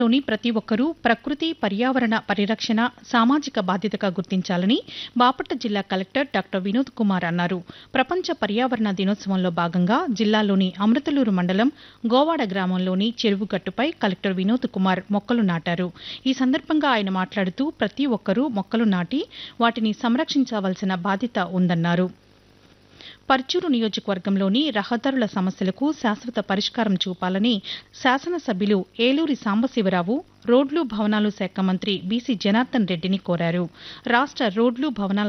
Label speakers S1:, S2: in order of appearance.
S1: లోని ప్రతి ఒక్కరూ ప్రకృతి పర్యావరణ పరిరక్షణ సామాజిక బాధ్యతగా గుర్తించాలని బాపట్ల జిల్లా కలెక్టర్ డాక్టర్ వినోద్ కుమార్ అన్నారు ప్రపంచ పర్యావరణ దినోత్సవంలో భాగంగా జిల్లాలోని అమృతలూరు మండలం గోవాడ గ్రామంలోని చెరువుగట్టుపై కలెక్టర్ వినోద్ కుమార్ మొక్కలు నాటారు ఈ సందర్భంగా ఆయన మాట్లాడుతూ ప్రతి ఒక్కరూ మొక్కలు నాటి వాటిని సంరక్షించవలసిన బాధ్యత ఉందన్నారు పర్చూరు నియోజకవర్గంలోని రహదారుల సమస్యలకు శాశ్వత పరిష్కారం చూపాలని శాసనసభ్యులు ఏలూరి సాంబశివరావు రోడ్లు భవనాలు శాఖ మంత్రి బీసీ జనార్దన్ రెడ్డిని కోరారు రాష్ట రోడ్లు భవనాల